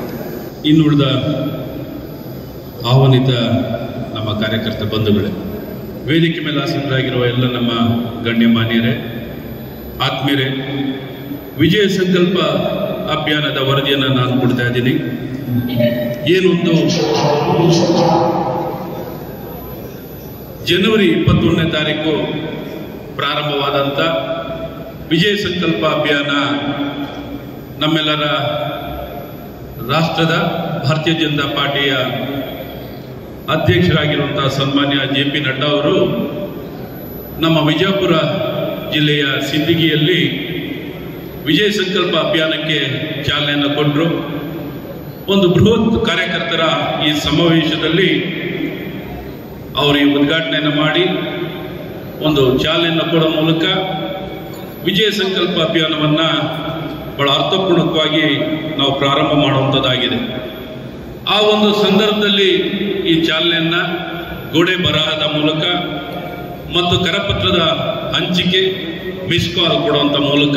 ಇನ್ನುಳಿದ ಆಹ್ವಾನಿತ ನಮ್ಮ ಕಾರ್ಯಕರ್ತ ಬಂಧುಗಳೇ ವೇದಿಕೆ ಮೇಲೆ ಆಸೀನರಾಗಿರುವ ಎಲ್ಲ ನಮ್ಮ ಗಣ್ಯಮಾನ್ಯರೇ ಆತ್ಮೀಯರೇ ವಿಜಯ ಸಂಕಲ್ಪ ಅಭಿಯಾನದ ವರದಿಯನ್ನು ನಾನು ಕೊಡ್ತಾ ಇದ್ದೀನಿ ಏನೊಂದು ಜನವರಿ ಇಪ್ಪತ್ತೊಂದನೇ ತಾರೀಕು ಪ್ರಾರಂಭವಾದಂಥ ವಿಜಯ ಸಂಕಲ್ಪ ಅಭಿಯಾನ ನಮ್ಮೆಲ್ಲರ ರಾಷ್ಟ್ರದ ಭಾರತೀಯ ಜನತಾ ಪಾರ್ಟಿಯ ಅಧ್ಯಕ್ಷರಾಗಿರುವಂತಹ ಸನ್ಮಾನ್ಯ ಜೆ ಪಿ ನಡ್ಡಾ ಅವರು ನಮ್ಮ ವಿಜಯಪುರ ಜಿಲ್ಲೆಯ ಸಿಂದಗಿಯಲ್ಲಿ ವಿಜಯ ಸಂಕಲ್ಪ ಅಭಿಯಾನಕ್ಕೆ ಚಾಲನೆಯನ್ನು ಕೊಟ್ಟರು ಒಂದು ಬೃಹತ್ ಕಾರ್ಯಕರ್ತರ ಈ ಸಮಾವೇಶದಲ್ಲಿ ಅವರು ಈ ಉದ್ಘಾಟನೆಯನ್ನು ಮಾಡಿ ಒಂದು ಚಾಲನೆಯನ್ನು ಕೊಡೋ ಮೂಲಕ ವಿಜಯ ಸಂಕಲ್ಪ ಅಭಿಯಾನವನ್ನು ಬಹಳ ಅರ್ಥಪೂರ್ಣಕವಾಗಿ ನಾವು ಪ್ರಾರಂಭ ಮಾಡುವಂಥದ್ದಾಗಿದೆ ಆ ಒಂದು ಸಂದರ್ಭದಲ್ಲಿ ಈ ಚಾಲನೆಯನ್ನ ಗೋಡೆ ಬರಹದ ಮೂಲಕ ಮತ್ತು ಕರಪತ್ರದ ಹಂಚಿಕೆ ಮಿಸ್ ಕಾಲ್ ಕೊಡುವಂಥ ಮೂಲಕ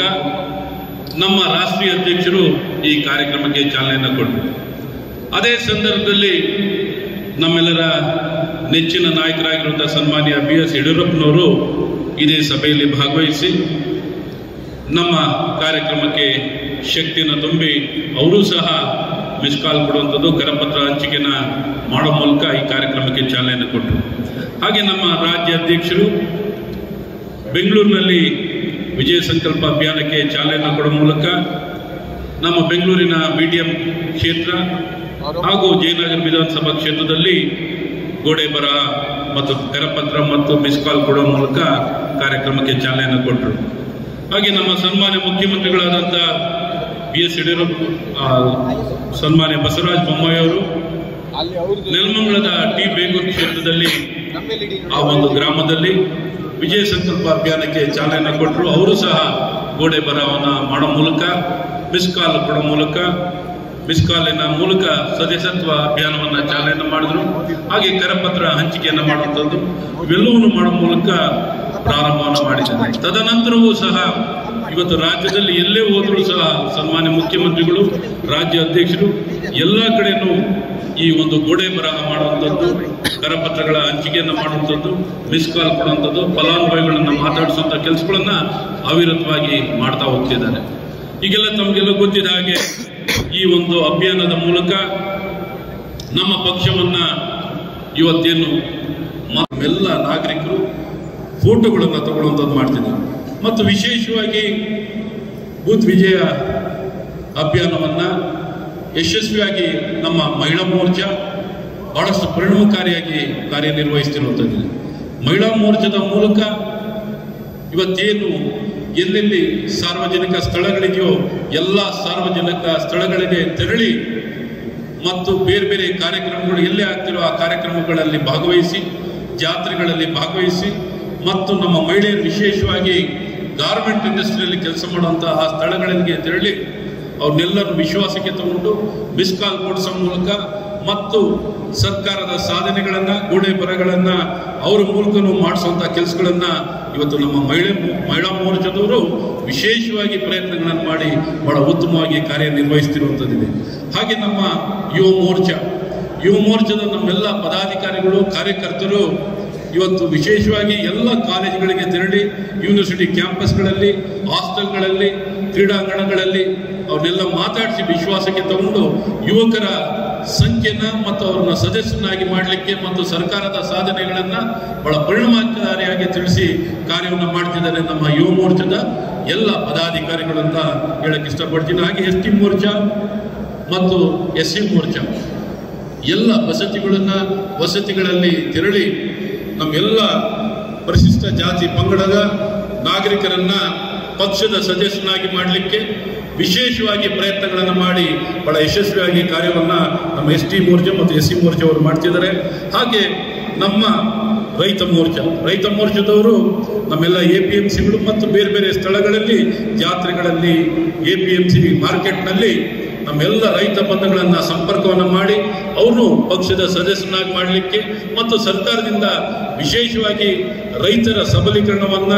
ನಮ್ಮ ರಾಷ್ಟ್ರೀಯ ಅಧ್ಯಕ್ಷರು ಈ ಕಾರ್ಯಕ್ರಮಕ್ಕೆ ಚಾಲನೆಯನ್ನು ಕೊಟ್ಟರು ಅದೇ ಸಂದರ್ಭದಲ್ಲಿ ನಮ್ಮೆಲ್ಲರ ನೆಚ್ಚಿನ ನಾಯಕರಾಗಿರುವಂಥ ಸನ್ಮಾನ್ಯ ಬಿ ಎಸ್ ಯಡಿಯೂರಪ್ಪನವರು ಇದೇ ಸಭೆಯಲ್ಲಿ ಭಾಗವಹಿಸಿ ನಮ್ಮ ಕಾರ್ಯಕ್ರಮಕ್ಕೆ ಶಕ್ತಿಯನ್ನು ತುಂಬಿ ಅವರೂ ಸಹ ಮಿಸ್ ಕಾಲ್ ಕೊಡುವಂಥದ್ದು ಕರಪತ್ರ ಹಂಚಿಕೆನ ಮಾಡೋ ಮೂಲಕ ಈ ಕಾರ್ಯಕ್ರಮಕ್ಕೆ ಚಾಲನೆಯನ್ನು ಕೊಟ್ಟರು ಹಾಗೆ ನಮ್ಮ ರಾಜ್ಯ ಅಧ್ಯಕ್ಷರು ಬೆಂಗಳೂರಿನಲ್ಲಿ ವಿಜಯ ಸಂಕಲ್ಪ ಅಭಿಯಾನಕ್ಕೆ ಚಾಲನೆಯನ್ನು ಕೊಡುವ ಮೂಲಕ ನಮ್ಮ ಬೆಂಗಳೂರಿನ ಬಿಡಿಎಂ ಕ್ಷೇತ್ರ ಹಾಗೂ ಜಯನಗರ ವಿಧಾನಸಭಾ ಕ್ಷೇತ್ರದಲ್ಲಿ ಗೋಡೆ ಬರ ಮತ್ತು ಕರಪತ್ರ ಮತ್ತು ಮಿಸ್ ಕಾಲ್ ಕೊಡುವ ಮೂಲಕ ಕಾರ್ಯಕ್ರಮಕ್ಕೆ ಚಾಲನೆಯನ್ನು ಕೊಟ್ಟರು ಹಾಗೆ ನಮ್ಮ ಸನ್ಮಾನ್ಯ ಮುಖ್ಯಮಂತ್ರಿಗಳಾದಂಥ ಬಿ ಎಸ್ ಯಡಿಯೂರಪ್ಪ ಆ, ಸನ್ಮಾನ್ಯ ಬಸವರಾಜ ಬೊಮ್ಮಾಯಿ ಅವರು ಅಲ್ಲಿ ಅವ್ರದ್ದು ನೆಲಮಂಗಲದ ಟಿ ಬೇಗೂರು ಕ್ಷೇತ್ರದಲ್ಲಿ ನಮ್ಮೆಲ್ಲಿ ಆ ಒಂದು ಗ್ರಾಮದಲ್ಲಿ ವಿಜಯ ಸಂಕಲ್ಪ ಅಭಿಯಾನಕ್ಕೆ ಚಾಲನೆ ಕೊಟ್ಟರು ಅವರು ಸಹ ಗೋಡೆ ಬರಹವನ್ನು ಮಾಡೋ ಮೂಲಕ ಮಿಸ್ ಕಾಲ್ ಕೊಡೋ ಮೂಲಕ ಮಿಸ್ ಕಾಲಿನ ಮೂಲಕ ಸದಸ್ಯತ್ವ ಅಭಿಯಾನವನ್ನು ಚಾಲನೆ ಮಾಡಿದ್ರು ಹಾಗೆ ಕರಪತ್ರ ಹಂಚಿಕೆಯನ್ನು ಮಾಡುವಂಥದ್ದು ಇವೆಲ್ಲವನ್ನು ಮಾಡೋ ಮೂಲಕ ಪ್ರಾರಂಭವನ್ನು ಮಾಡಿದ್ದಾರೆ ತದನಂತರವೂ ಸಹ ಇವತ್ತು ರಾಜ್ಯದಲ್ಲಿ ಎಲ್ಲೇ ಹೋದರೂ ಸಹ ಸನ್ಮಾನ್ಯ ಮುಖ್ಯಮಂತ್ರಿಗಳು ರಾಜ್ಯ ಅಧ್ಯಕ್ಷರು ಎಲ್ಲ ಕಡೆನೂ ಈ ಒಂದು ಗೋಡೆ ಬರಹ ಮಾಡುವಂಥದ್ದು ಕರಪತ್ರಗಳ ಹಂಚಿಕೆಯನ್ನು ಮಾಡುವಂಥದ್ದು ಮಿಸ್ ಕಾಲ್ ಕೊಡುವಂಥದ್ದು ಫಲಾನುಭವಿಗಳನ್ನ ಮಾತಾಡಿಸುವಂಥ ಕೆಲಸಗಳನ್ನ ಅವಿರತವಾಗಿ ಮಾಡ್ತಾ ಹೋಗ್ತಿದ್ದಾರೆ ಈಗೆಲ್ಲ ತಮಗೆಲ್ಲ ಗೊತ್ತಿದ ಹಾಗೆ ಈ ಒಂದು ಅಭಿಯಾನದ ಮೂಲಕ ನಮ್ಮ ಪಕ್ಷವನ್ನ ಇವತ್ತೇನು ಎಲ್ಲ ನಾಗರಿಕರು ಫೋಟೋಗಳನ್ನು ತಗೊಳ್ಳುವಂಥದ್ದು ಮಾಡ್ತಿದ್ದಾರೆ ಮತ್ತು ವಿಶೇಷವಾಗಿ ಬೂತ್ ವಿಜಯ ಅಭಿಯಾನವನ್ನ ಯಶಸ್ವಿಯಾಗಿ ನಮ್ಮ ಮಹಿಳಾ ಮೋರ್ಚಾ ಬಹಳಷ್ಟು ಪರಿಣಾಮಕಾರಿಯಾಗಿ ಕಾರ್ಯನಿರ್ವಹಿಸ್ತಿರುವಂಥದ್ದು ಮಹಿಳಾ ಮೋರ್ಚಾದ ಮೂಲಕ ಇವತ್ತೇನು ಎಲ್ಲೆಲ್ಲಿ ಸಾರ್ವಜನಿಕ ಸ್ಥಳಗಳಿದೆಯೋ ಎಲ್ಲ ಸಾರ್ವಜನಿಕ ಸ್ಥಳಗಳಿಗೆ ತೆರಳಿ ಮತ್ತು ಬೇರೆ ಬೇರೆ ಕಾರ್ಯಕ್ರಮಗಳು ಎಲ್ಲೇ ಆಗ್ತಿರೋ ಆ ಕಾರ್ಯಕ್ರಮಗಳಲ್ಲಿ ಭಾಗವಹಿಸಿ ಜಾತ್ರೆಗಳಲ್ಲಿ ಭಾಗವಹಿಸಿ ಮತ್ತು ನಮ್ಮ ಮಹಿಳೆಯರು ವಿಶೇಷವಾಗಿ ಗಾರ್ಮೆಂಟ್ ಇಂಡಸ್ಟ್ರಿಯಲ್ಲಿ ಕೆಲಸ ಮಾಡುವಂತಹ ಆ ಸ್ಥಳಗಳಿಗೆ ತೆರಳಿ ಅವ್ರನ್ನೆಲ್ಲರೂ ವಿಶ್ವಾಸಕ್ಕೆ ತಗೊಂಡು ಮಿಸ್ ಕಾಲ್ ಕೊಡಿಸೋ ಮೂಲಕ ಮತ್ತು ಸರ್ಕಾರದ ಸಾಧನೆಗಳನ್ನ ಗೋಡೆ ಬರಗಳನ್ನ ಅವರ ಮೂಲಕನೂ ಮಾಡಿಸುವಂತ ಕೆಲಸಗಳನ್ನ ಇವತ್ತು ನಮ್ಮ ಮಹಿಳೆ ಮಹಿಳಾ ಮೋರ್ಚಾದವರು ವಿಶೇಷವಾಗಿ ಪ್ರಯತ್ನಗಳನ್ನು ಮಾಡಿ ಬಹಳ ಉತ್ತಮವಾಗಿ ಕಾರ್ಯನಿರ್ವಹಿಸ್ತಿರುವಂಥದ್ದಿದೆ ಹಾಗೆ ನಮ್ಮ ಯುವ ಮೋರ್ಚಾ ಯುವ ಮೋರ್ಚಾದ ನಮ್ಮೆಲ್ಲ ಪದಾಧಿಕಾರಿಗಳು ಕಾರ್ಯಕರ್ತರು ಇವತ್ತು ವಿಶೇಷವಾಗಿ ಎಲ್ಲ ಕಾಲೇಜುಗಳಿಗೆ ತೆರಳಿ ಯೂನಿವರ್ಸಿಟಿ ಕ್ಯಾಂಪಸ್ಗಳಲ್ಲಿ ಹಾಸ್ಟೆಲ್ಗಳಲ್ಲಿ ಕ್ರೀಡಾಂಗಣಗಳಲ್ಲಿ ಅವ್ರನ್ನೆಲ್ಲ ಮಾತಾಡಿಸಿ ವಿಶ್ವಾಸಕ್ಕೆ ತಗೊಂಡು ಯುವಕರ ಸಂಖ್ಯೆನ ಮತ್ತು ಅವ್ರನ್ನ ಸದಸ್ಯನಾಗಿ ಮಾಡಲಿಕ್ಕೆ ಮತ್ತು ಸರ್ಕಾರದ ಸಾಧನೆಗಳನ್ನ ಬಹಳ ಪರಿಣಾಮಕಾರಿಯಾಗಿ ತಿಳಿಸಿ ಕಾರ್ಯವನ್ನು ಮಾಡ್ತಿದ್ದಾರೆ ನಮ್ಮ ಯುವ ಮೋರ್ಚಾದ ಎಲ್ಲ ಪದಾಧಿಕಾರಿಗಳು ಅಂತ ಹೇಳಕ್ ಇಷ್ಟಪಡ್ತೀನಿ ಹಾಗೆ ಎಸ್ ಟಿ ಮೋರ್ಚಾ ಮತ್ತು ಎಸ್ ಸಿ ಮೋರ್ಚಾ ಎಲ್ಲ ವಸತಿಗಳನ್ನ ವಸತಿಗಳಲ್ಲಿ ತೆರಳಿ ನಮ್ಮೆಲ್ಲ ಪರಿಶಿಷ್ಟ ಜಾತಿ ಪಂಗಡದ ನಾಗರಿಕರನ್ನ ಪಕ್ಷದ ಸದಸ್ಯನಾಗಿ ಮಾಡಲಿಕ್ಕೆ ವಿಶೇಷವಾಗಿ ಪ್ರಯತ್ನಗಳನ್ನು ಮಾಡಿ ಬಹಳ ಯಶಸ್ವಿಯಾಗಿ ಕಾರ್ಯವನ್ನ ನಮ್ಮ ಎಸ್ ಟಿ ಮೋರ್ಚಾ ಮತ್ತು ಎಸ್ ಸಿ ಮೋರ್ಚಾ ಅವರು ಮಾಡ್ತಿದ್ದಾರೆ ಹಾಗೆ ನಮ್ಮ ರೈತ ಮೋರ್ಚಾ ರೈತ ಮೋರ್ಚಾದವರು ನಮ್ಮೆಲ್ಲ ಎ ಪಿ ಎಂ ಸಿಗಳು ಮತ್ತು ಬೇರೆ ಬೇರೆ ಸ್ಥಳಗಳಲ್ಲಿ ಜಾತ್ರೆಗಳಲ್ಲಿ ಎ ಪಿ ಎಂ ಸಿ ಮಾರ್ಕೆಟ್ನಲ್ಲಿ ನಮ್ಮೆಲ್ಲ ರೈತ ಬಂಧುಗಳನ್ನ ಸಂಪರ್ಕವನ್ನು ಮಾಡಿ ಅವರು ಪಕ್ಷದ ಸದಸ್ಯನಾಗಿ ಮಾಡಲಿಕ್ಕೆ ಮತ್ತು ಸರ್ಕಾರದಿಂದ ವಿಶೇಷವಾಗಿ ರೈತರ ಸಬಲೀಕರಣವನ್ನ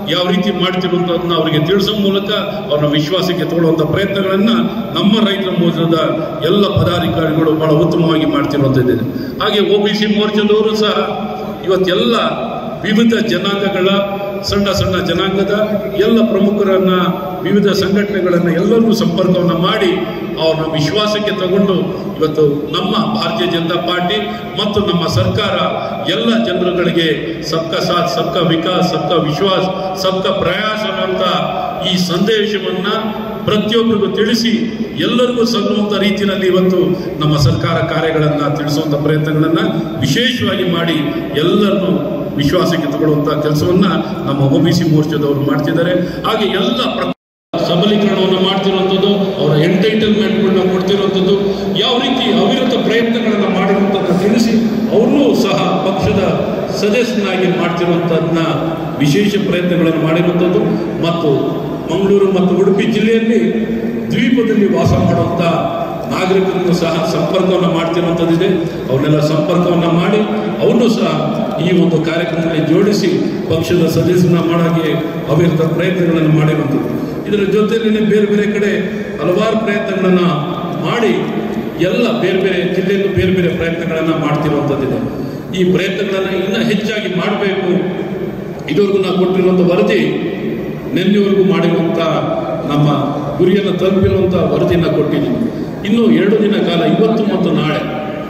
ಯಾವ ರೀತಿ ಮಾಡ್ತಿರುವಂಥದ್ದನ್ನ ಅವರಿಗೆ ತಿಳಿಸೋ ಮೂಲಕ ಅವ್ರನ್ನ ವಿಶ್ವಾಸಕ್ಕೆ ತಗೊಳ್ಳುವಂಥ ಪ್ರಯತ್ನಗಳನ್ನ ನಮ್ಮ ರೈತರ ಮೋರ್ಚಾದ ಎಲ್ಲ ಪದಾಧಿಕಾರಿಗಳು ಬಹಳ ಉತ್ತಮವಾಗಿ ಮಾಡ್ತಿರುವಂಥದ್ದಿದೆ ಹಾಗೆ ಒ ಬಿ ಸಿ ಮೋರ್ಚಾದವರು ಸಹ ಇವತ್ತೆಲ್ಲ ವಿವಿಧ ಜನಾಂಗಗಳ ಸಣ್ಣ ಸಣ್ಣ ಜನಾಂಗದ ಎಲ್ಲ ಪ್ರಮುಖರನ್ನ ವಿವಿಧ ಸಂಘಟನೆಗಳನ್ನ ಎಲ್ಲರನ್ನೂ ಸಂಪರ್ಕವನ್ನ ಮಾಡಿ ಅವ್ರನ್ನ ವಿಶ್ವಾಸಕ್ಕೆ ತಗೊಂಡು ಇವತ್ತು ನಮ್ಮ ಭಾರತೀಯ ಜನತಾ ಪಾರ್ಟಿ ಮತ್ತು ನಮ್ಮ ಸರ್ಕಾರ ಎಲ್ಲ ಜನರುಗಳಿಗೆ ಸಬ್ಕ ಸಾಥ್ ಸಬ್ಕ ವಿಕಾಸ್ ಸಬ್ಕ ವಿಶ್ವಾಸ್ ಸಬ್ಕ ಪ್ರಯಾಸ ಅಂತ ಈ ಸಂದೇಶವನ್ನ ಪ್ರತಿಯೊಬ್ಬರಿಗೂ ತಿಳಿಸಿ ಎಲ್ಲರಿಗೂ ಸಲ್ಲುವಂತ ರೀತಿಯಲ್ಲಿ ಇವತ್ತು ನಮ್ಮ ಸರ್ಕಾರ ಕಾರ್ಯಗಳನ್ನ ತಿಳಿಸುವಂತ ಪ್ರಯತ್ನಗಳನ್ನ ವಿಶೇಷವಾಗಿ ಮಾಡಿ ಎಲ್ಲರನ್ನು ವಿಶ್ವಾಸಕ್ಕೆ ತಗೊಳ್ಳುವಂತ ಕೆಲಸವನ್ನ ನಮ್ಮ ಒ ಬಿ ಸಿ ಮೋರ್ಚಾದವರು ಮಾಡ್ತಿದ್ದಾರೆ ಹಾಗೆ ಎಲ್ಲ ಪ್ರ- ಸಬಲೀಕರಣವನ್ನು ಮಾಡ್ತಿರುವಂಥದ್ದು ಅವರ ಎಂಟೈಟಲ್ಮೆಂಟ್ಗಳನ್ನ ಕೊಡ್ತಿರುವಂಥದ್ದು ಯಾವ ರೀತಿ ಅವಿರತ ಪ್ರಯತ್ನಗಳನ್ನು ಮಾಡಿರುವಂಥದ್ದನ್ನ ತಿಳಿಸಿ ಅವ್ರನ್ನೂ ಸಹ ಪಕ್ಷದ ಸದಸ್ಯನಾಗಿ ಮಾಡ್ತಿರುವಂಥದ್ದನ್ನ ವಿಶೇಷ ಪ್ರಯತ್ನಗಳನ್ನು ಮಾಡಿರುವಂಥದ್ದು ಮತ್ತು ಮಂಗಳೂರು ಮತ್ತು ಉಡುಪಿ ಜಿಲ್ಲೆಯಲ್ಲಿ ದ್ವೀಪದಲ್ಲಿ ವಾಸ ಮಾಡುವಂಥ ನಾಗರಿಕರನ್ನು ಸಹ ಸಂಪರ್ಕವನ್ನು ಮಾಡ್ತಿರುವಂಥದ್ದಿದೆ ಅವನ್ನೆಲ್ಲ ಸಂಪರ್ಕವನ್ನು ಮಾಡಿ ಅವನ್ನೂ ಸಹ ಈ ಒಂದು ಕಾರ್ಯಕ್ರಮದಲ್ಲಿ ಜೋಡಿಸಿ ಪಕ್ಷದ ಸದಸ್ಯನ ಮಾಡಾಗೆ ಅವಿರತ ಪ್ರಯತ್ನಗಳನ್ನು ಮಾಡಿರುವಂಥದ್ದು ಇದರ ಜೊತೆಯಲ್ಲಿ ಬೇರೆ ಬೇರೆ ಕಡೆ ಹಲವಾರು ಪ್ರಯತ್ನಗಳನ್ನು ಮಾಡಿ ಎಲ್ಲ ಬೇರೆ ಬೇರೆ ಜಿಲ್ಲೆಯಲ್ಲೂ ಬೇರೆ ಬೇರೆ ಪ್ರಯತ್ನಗಳನ್ನು ಮಾಡ್ತಿರುವಂಥದ್ದಿದೆ ಈ ಪ್ರಯತ್ನಗಳನ್ನು ಇನ್ನೂ ಹೆಚ್ಚಾಗಿ ಮಾಡಬೇಕು ಇದುವರೆಗೂ ನಾವು ಕೊಟ್ಟಿರುವಂಥ ವರದಿ ನಿನ್ನೆವರೆಗೂ ಮಾಡಿರುವಂಥ ನಮ್ಮ ಗುರಿಯನ್ನು ತಲುಪಿರುವಂಥ ವರದಿಯನ್ನು ಕೊಟ್ಟಿದ್ದೀವಿ ಇನ್ನು ಎರಡು ದಿನ ಕಾಲ ಇವತ್ತು ಮತ್ತು ನಾಳೆ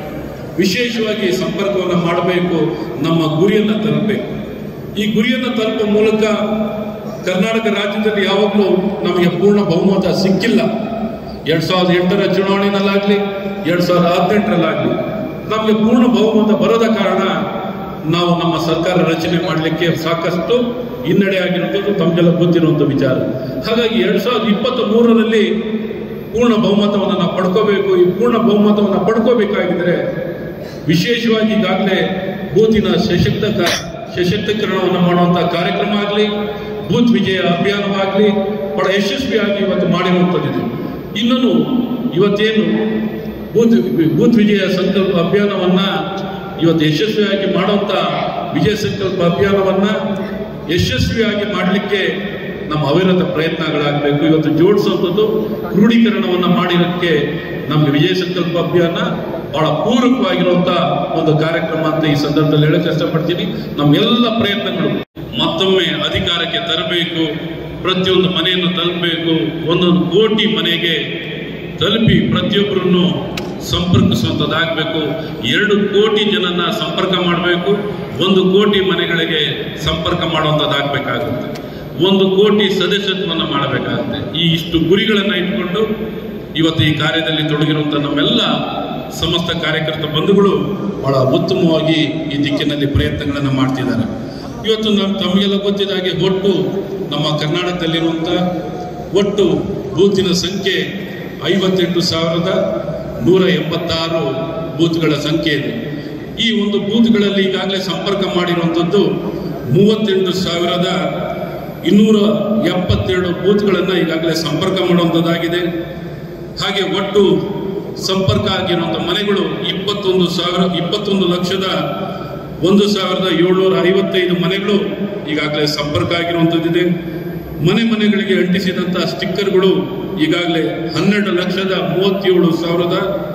ವಿಶೇಷವಾಗಿ ಸಂಪರ್ಕವನ್ನು ಮಾಡಬೇಕು ನಮ್ಮ ಗುರಿಯನ್ನು ತಲುಪಬೇಕು ಈ ಗುರಿಯನ್ನು ತಲುಪುವ ಮೂಲಕ ಕರ್ನಾಟಕ ರಾಜ್ಯದಲ್ಲಿ ಯಾವಾಗಲೂ ನಮಗೆ ಪೂರ್ಣ ಬಹುಮತ ಸಿಕ್ಕಿಲ್ಲ ಎರಡ್ ಸಾವಿರದ ಎಂಟರ ಚುನಾವಣೆಯಲ್ಲಾಗಲಿ ಎರಡ್ ಸಾವಿರದ ಹದಿನೆಂಟರಲ್ಲಾಗಲಿ ನಮಗೆ ಪೂರ್ಣ ಬಹುಮತ ಬರದ ಕಾರಣ ನಾವು ನಮ್ಮ ಸರ್ಕಾರ ರಚನೆ ಮಾಡಲಿಕ್ಕೆ ಸಾಕಷ್ಟು ಹಿನ್ನಡೆ ಆಗಿರುವಂಥದ್ದು ತಮಗೆಲ್ಲ ಗೊತ್ತಿರುವಂಥ ವಿಚಾರ ಹಾಗಾಗಿ ಎರಡ್ ಸಾವಿರದ ಇಪ್ಪತ್ತ ಮೂರರಲ್ಲಿ ಪೂರ್ಣ ಬಹುಮತವನ್ನು ನಾವು ಪಡ್ಕೋಬೇಕು ಈ ಪೂರ್ಣ ಬಹುಮತವನ್ನು ಪಡ್ಕೋಬೇಕಾಗಿದ್ರೆ ವಿಶೇಷವಾಗಿ ಈಗಾಗಲೇ ಬೂತಿನ ಸಶಕ್ತ ಸಶಕ್ತೀಕರಣವನ್ನು ಮಾಡುವಂತಹ ಕಾರ್ಯಕ್ರಮ ಆಗಲಿ ಬೂತ್ ವಿಜಯ ಅಭಿಯಾನವಾಗಲಿ ಬಹಳ ಯಶಸ್ವಿಯಾಗಿ ಇವತ್ತು ಮಾಡಿರುವಂಥದ್ದಿದೆ ಇನ್ನೂ ಇವತ್ತೇನು ಬೂತ್ ಬೂತ್ ವಿಜಯ ಸಂಕಲ್ಪ ಅಭಿಯಾನವನ್ನ ಇವತ್ತು ಯಶಸ್ವಿಯಾಗಿ ಮಾಡುವಂತ ವಿಜಯ ಸಂಕಲ್ಪ ಅಭಿಯಾನವನ್ನ ಯಶಸ್ವಿಯಾಗಿ ಮಾಡಲಿಕ್ಕೆ ನಮ್ಮ ಅವಿರತ ಪ್ರಯತ್ನಗಳಾಗಬೇಕು ಇವತ್ತು ಜೋಡಿಸುವಂಥದ್ದು ಕ್ರೋಢೀಕರಣವನ್ನ ಮಾಡಿರೋಕ್ಕೆ ನಮ್ಗೆ ವಿಜಯ ಸಂಕಲ್ಪ ಅಭಿಯಾನ ಬಹಳ ಪೂರಕವಾಗಿರುವಂತ ಒಂದು ಕಾರ್ಯಕ್ರಮ ಅಂತ ಈ ಸಂದರ್ಭದಲ್ಲಿ ಹೇಳಕ್ ಇಷ್ಟಪಡ್ತೀನಿ ನಮ್ಮೆಲ್ಲ ಪ್ರಯತ್ನಗಳು ಮತ್ತೊಮ್ಮೆ ಅಧಿಕಾರಕ್ಕೆ ತರಬೇಕು ಪ್ರತಿಯೊಂದು ಮನೆಯನ್ನು ತಲುಪಬೇಕು ಒಂದೊಂದು ಕೋಟಿ ಮನೆಗೆ ತಲುಪಿ ಪ್ರತಿಯೊಬ್ಬರನ್ನು ಸಂಪರ್ಕಿಸುವಂಥದ್ದಾಗಬೇಕು ಎರಡು ಕೋಟಿ ಜನನ್ನ ಸಂಪರ್ಕ ಮಾಡಬೇಕು ಒಂದು ಕೋಟಿ ಮನೆಗಳಿಗೆ ಸಂಪರ್ಕ ಮಾಡುವಂಥದ್ದಾಗಬೇಕಾಗುತ್ತೆ ಒಂದು ಕೋಟಿ ಸದಸ್ಯತ್ವವನ್ನು ಮಾಡಬೇಕಾಗುತ್ತೆ ಈ ಇಷ್ಟು ಗುರಿಗಳನ್ನು ಇಟ್ಕೊಂಡು ಇವತ್ತು ಈ ಕಾರ್ಯದಲ್ಲಿ ತೊಡಗಿರುವಂಥ ನಮ್ಮೆಲ್ಲ ಸಮಸ್ತ ಕಾರ್ಯಕರ್ತ ಬಂಧುಗಳು ಬಹಳ ಉತ್ತಮವಾಗಿ ಈ ದಿಕ್ಕಿನಲ್ಲಿ ಪ್ರಯತ್ನಗಳನ್ನು ಮಾಡ್ತಿದ್ದಾರೆ ಇವತ್ತು ನಮ್ಮ ತಮಗೆಲ್ಲ ಗೊತ್ತಿದ ಹಾಗೆ ಒಟ್ಟು ನಮ್ಮ ಕರ್ನಾಟಕದಲ್ಲಿರುವಂಥ ಒಟ್ಟು ಬೂತಿನ ಸಂಖ್ಯೆ ಐವತ್ತೆಂಟು ಸಾವಿರದ ನೂರ ಎಂಬತ್ತಾರು ಬೂತ್ಗಳ ಸಂಖ್ಯೆ ಇದೆ ಈ ಒಂದು ಬೂತ್ಗಳಲ್ಲಿ ಈಗಾಗಲೇ ಸಂಪರ್ಕ ಮಾಡಿರುವಂಥದ್ದು ಮೂವತ್ತೆಂಟು ಸಾವಿರದ ಇನ್ನೂರ ಎಪ್ಪತ್ತೆರಡು ಬೂತ್ಗಳನ್ನು ಈಗಾಗಲೇ ಸಂಪರ್ಕ ಮಾಡುವಂಥದ್ದಾಗಿದೆ ಹಾಗೆ ಒಟ್ಟು ಸಂಪರ್ಕ ಆಗಿರುವಂಥ ಮನೆಗಳು ಇಪ್ಪತ್ತೊಂದು ಸಾವಿರ ಇಪ್ಪತ್ತೊಂದು ಲಕ್ಷದ ಒಂದು ಸಾವಿರದ ಏಳ್ನೂರ ಐವತ್ತೈದು ಮನೆಗಳು ಈಗಾಗಲೇ ಸಂಪರ್ಕ ಆಗಿರುವಂಥದ್ದಿದೆ ಮನೆ ಮನೆಗಳಿಗೆ ಅಂಟಿಸಿದಂಥ ಸ್ಟಿಕ್ಕರ್ಗಳು ಈಗಾಗಲೇ ಹನ್ನೆರಡು ಲಕ್ಷದ ಮೂವತ್ತೇಳು ಸಾವಿರದ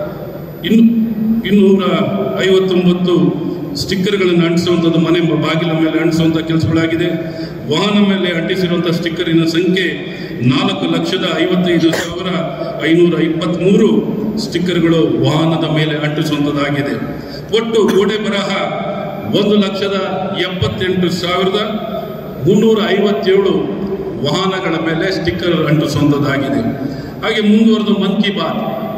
ಇನ್ನು ಇನ್ನೂರ ಐವತ್ತೊಂಬತ್ತು ಸ್ಟಿಕ್ಕರ್ಗಳನ್ನು ಅಂಟಿಸುವಂಥದ್ದು ಮನೆ ಬಾಗಿಲ ಮೇಲೆ ಅಂಟಿಸುವಂಥ ಕೆಲಸಗಳಾಗಿದೆ ವಾಹನ ಮೇಲೆ ಅಂಟಿಸಿರುವಂಥ ಸ್ಟಿಕ್ಕರಿನ ಸಂಖ್ಯೆ ನಾಲ್ಕು ಲಕ್ಷದ ಐವತ್ತೈದು ಸಾವಿರ ಐನೂರ ಇಪ್ಪತ್ತ್ಮೂರು ಸ್ಟಿಕ್ಕರ್ಗಳು ವಾಹನದ ಮೇಲೆ ಅಂಟಿಸುವಂಥದ್ದಾಗಿದೆ ಒಟ್ಟು ಗೋಡೆ ಬರಹ ಒಂದು ಲಕ್ಷದ ಎಪ್ಪತ್ತೆಂಟು ಸಾವಿರದ ಮುನ್ನೂರ ಐವತ್ತೇಳು ವಾಹನಗಳ ಮೇಲೆ ಸ್ಟಿಕ್ಕರ್ ಅಂಟಿಸುವಂಥದ್ದಾಗಿದೆ ಹಾಗೆ ಮುಂದುವರೆದು ಮನ್ ಕಿ ಬಾತ್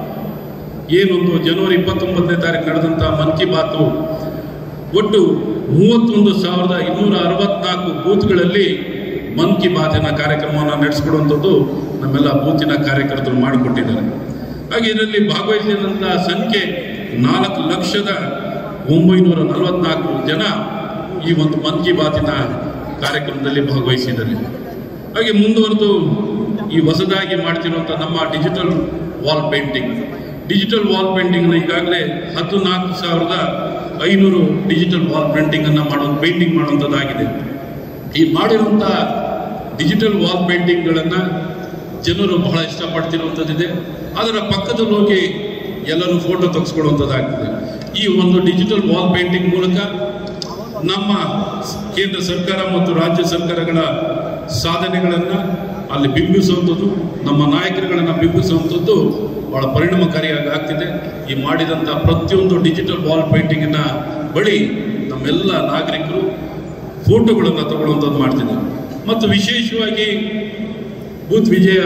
ಏನೊಂದು ಜನವರಿ ಇಪ್ಪತ್ತೊಂಬತ್ತನೇ ತಾರೀಕು ನಡೆದಂಥ ಮನ್ ಕಿ ಬಾತು ಒಟ್ಟು ಮೂವತ್ತೊಂದು ಸಾವಿರದ ಇನ್ನೂರ ಅರವತ್ನಾಲ್ಕು ಬೂತ್ಗಳಲ್ಲಿ ಮನ್ ಕಿ ಬಾತಿನ ಕಾರ್ಯಕ್ರಮವನ್ನು ನಡೆಸಿಕೊಡುವಂಥದ್ದು ನಮ್ಮೆಲ್ಲ ಬೂತಿನ ಕಾರ್ಯಕರ್ತರು ಮಾಡಿಕೊಟ್ಟಿದ್ದಾರೆ ಹಾಗೆ ಇದರಲ್ಲಿ ಭಾಗವಹಿಸಿದಂಥ ಸಂಖ್ಯೆ ನಾಲ್ಕು ಲಕ್ಷದ ಒಂಬೈನೂರ ನಲವತ್ನಾಲ್ಕು ಜನ ಈ ಒಂದು ಮನ್ ಕಿ ಬಾತಿನ ಕಾರ್ಯಕ್ರಮದಲ್ಲಿ ಭಾಗವಹಿಸಿದ್ದಾರೆ ಹಾಗೆ ಮುಂದುವರೆದು ಈ ಹೊಸದಾಗಿ ಮಾಡ್ತಿರುವಂಥ ನಮ್ಮ digital wall painting digital wall ಪೇಂಟಿಂಗ್ನ ಈಗಾಗಲೇ ಹದಿನಾಲ್ಕು ಸಾವಿರದ ಐನೂರು ಡಿಜಿಟಲ್ ವಾಲ್ ಪೇಂಟಿಂಗ್ ಅನ್ನ ಮಾಡೋ ಪೇಂಟಿಂಗ್ ಮಾಡುವಂಥದ್ದಾಗಿದೆ ಈ ಮಾಡಿರುವಂಥ ಡಿಜಿಟಲ್ ವಾಲ್ ಪೇಂಟಿಂಗ್ಗಳನ್ನು ಜನರು ಬಹಳ ಇಷ್ಟಪಡ್ತಿರುವಂಥದ್ದಿದೆ ಅದರ ಪಕ್ಕದಲ್ಲಿ ಹೋಗಿ ಎಲ್ಲರೂ ಫೋಟೋ ತೆಗೆಸ್ಕೊಳ್ಳುವಂಥದ್ದಾಗ್ತದೆ ಈ ಒಂದು ಡಿಜಿಟಲ್ ವಾಲ್ ಪೇಂಟಿಂಗ್ ಮೂಲಕ ನಮ್ಮ ಕೇಂದ್ರ ಸರ್ಕಾರ ಮತ್ತು ರಾಜ್ಯ ಸರ್ಕಾರಗಳ ಸಾಧನೆಗಳನ್ನು ಅಲ್ಲಿ ಬಿಂಬಿಸುವಂಥದ್ದು ನಮ್ಮ ನಾಯಕರುಗಳನ್ನು ಬಿಂಬಿಸುವಂಥದ್ದು ಬಹಳ ಪರಿಣಾಮಕಾರಿಯಾಗಿ ಆಗ್ತಿದೆ ಈ ಮಾಡಿದಂಥ ಪ್ರತಿಯೊಂದು ಡಿಜಿಟಲ್ ವಾಲ್ ಪೇಂಟಿಂಗಿನ ಬಳಿ ನಮ್ಮೆಲ್ಲ ನಾಗರಿಕರು ಫೋಟೋಗಳನ್ನು ತಗೊಳ್ಳುವಂಥದ್ದು ಮಾಡ್ತಿದ್ದಾರೆ ಮತ್ತು ವಿಶೇಷವಾಗಿ ಬೂತ್ ವಿಜಯ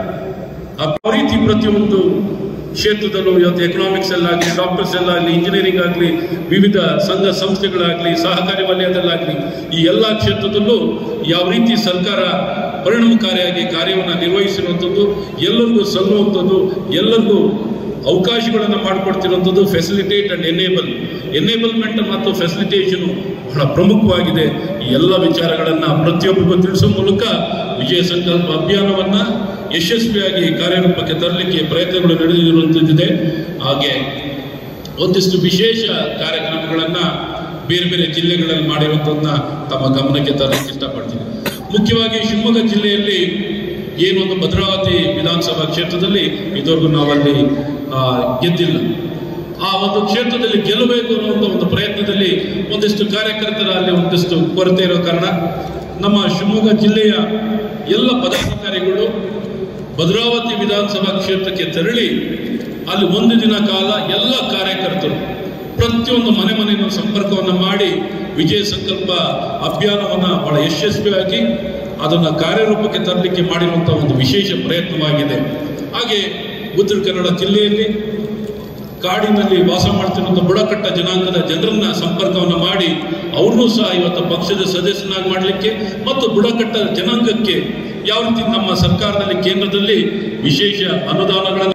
ಆ ರೀತಿ ಪ್ರತಿಯೊಂದು ಕ್ಷೇತ್ರದಲ್ಲೂ ಇವತ್ತು ಎಕನಾಮಿಕ್ಸ್ ಅಲ್ಲಾಗಲಿ ಡಾಕ್ಟರ್ಸ್ ಅಲ್ಲಾಗಲಿ ಇಂಜಿನಿಯರಿಂಗ್ ಆಗಲಿ ವಿವಿಧ ಸಂಘ ಸಂಸ್ಥೆಗಳಾಗಲಿ ಸಹಕಾರಿ ವಲಯದಲ್ಲಾಗಲಿ ಈ ಎಲ್ಲ ಕ್ಷೇತ್ರದಲ್ಲೂ ಯಾವ ರೀತಿ ಸರ್ಕಾರ ಪರಿಣಾಮಕಾರಿಯಾಗಿ ಕಾರ್ಯವನ್ನು ನಿರ್ವಹಿಸಿರುವಂಥದ್ದು ಎಲ್ಲರಿಗೂ ಸಲ್ಲುವಂಥದ್ದು ಎಲ್ಲರಿಗೂ ಅವಕಾಶಗಳನ್ನು ಮಾಡಿಕೊಡ್ತಿರುವಂಥದ್ದು ಫೆಸಿಲಿಟೇಟ್ ಅಂಡ್ ಎನೇಬಲ್ ಎನೇಬಲ್ಮೆಂಟ್ ಮತ್ತು ಫೆಸಿಲಿಟೇಷನ್ ಬಹಳ ಪ್ರಮುಖವಾಗಿದೆ ಈ ಎಲ್ಲ ವಿಚಾರಗಳನ್ನು ಪ್ರತಿಯೊಬ್ಬರಿಗೂ ತಿಳಿಸುವ ಮೂಲಕ ವಿಜಯ ಸಂಕಲ್ಪ ಅಭಿಯಾನವನ್ನ ಯಶಸ್ವಿಯಾಗಿ ಕಾರ್ಯರೂಪಕ್ಕೆ ತರಲಿಕ್ಕೆ ಪ್ರಯತ್ನಗಳು ನಡೆದಿರುವಂಥದ್ದಿದೆ ಹಾಗೆ ಒಂದಿಷ್ಟು ವಿಶೇಷ ಕಾರ್ಯಕ್ರಮಗಳನ್ನ ಬೇರೆ ಬೇರೆ ಜಿಲ್ಲೆಗಳಲ್ಲಿ ಮಾಡಿರುವಂಥದ್ದನ್ನ ತಮ್ಮ ಗಮನಕ್ಕೆ ತರಲಿಕ್ಕೆ ಇಷ್ಟಪಡ್ತೀನಿ ಮುಖ್ಯವಾಗಿ ಶಿವಮೊಗ್ಗ ಜಿಲ್ಲೆಯಲ್ಲಿ ಏನೊಂದು ಭದ್ರಾವತಿ ವಿಧಾನಸಭಾ ಕ್ಷೇತ್ರದಲ್ಲಿ ಇದುವರೆಗೂ ನಾವಲ್ಲಿ ಆ, ಗೆದ್ದಿಲ್ಲ ಆ ಒಂದು ಕ್ಷೇತ್ರದಲ್ಲಿ ಗೆಲ್ಲಬೇಕು ಅನ್ನುವಂಥ ಒಂದು ಪ್ರಯತ್ನದಲ್ಲಿ ಒಂದಿಷ್ಟು ಕಾರ್ಯಕರ್ತರ ಅಲ್ಲಿ ಒಂದಿಷ್ಟು ಕೊರತೆ ಇರೋ ಕಾರಣ ನಮ್ಮ ಶಿವಮೊಗ್ಗ ಜಿಲ್ಲೆಯ ಎಲ್ಲ ಪದಾಧಿಕಾರಿಗಳು ಭದ್ರಾವತಿ ವಿಧಾನಸಭಾ ಕ್ಷೇತ್ರಕ್ಕೆ ತೆರಳಿ ಅಲ್ಲಿ ಒಂದು ದಿನ ಕಾಲ ಎಲ್ಲ ಕಾರ್ಯಕರ್ತರು ಪ್ರತಿಯೊಂದು ಮನೆ ಮನೆಯನ್ನು ಸಂಪರ್ಕವನ್ನು ಮಾಡಿ ವಿಜಯ ಸಂಕಲ್ಪ ಅಭಿಯಾನವನ್ನು ಬಹಳ ಯಶಸ್ವಿಯಾಗಿ ಅದನ್ನು ಕಾರ್ಯರೂಪಕ್ಕೆ ತರಲಿಕ್ಕೆ ಮಾಡಿರುವಂತಹ ಒಂದು ವಿಶೇಷ ಪ್ರಯತ್ನವಾಗಿದೆ ಹಾಗೆ ಉತ್ತರ ಕನ್ನಡ ಜಿಲ್ಲೆಯಲ್ಲಿ ಕಾಡಿನಲ್ಲಿ ವಾಸ ಮಾಡ್ತಿರುವಂಥ ಬುಡಕಟ್ಟ ಜನಾಂಗದ ಜನರನ್ನ ಸಂಪರ್ಕವನ್ನು ಮಾಡಿ ಅವ್ರನ್ನೂ ಸಹ ಇವತ್ತು ಪಕ್ಷದ ಸದಸ್ಯನಾಗಿ ಮಾಡಲಿಕ್ಕೆ ಮತ್ತು ಬುಡಕಟ್ಟ ಜನಾಂಗಕ್ಕೆ ಯಾವ ರೀತಿ ನಮ್ಮ ಸರ್ಕಾರದಲ್ಲಿ ಕೇಂದ್ರದಲ್ಲಿ ವಿಶೇಷ ಅನುದಾನಗಳನ್ನು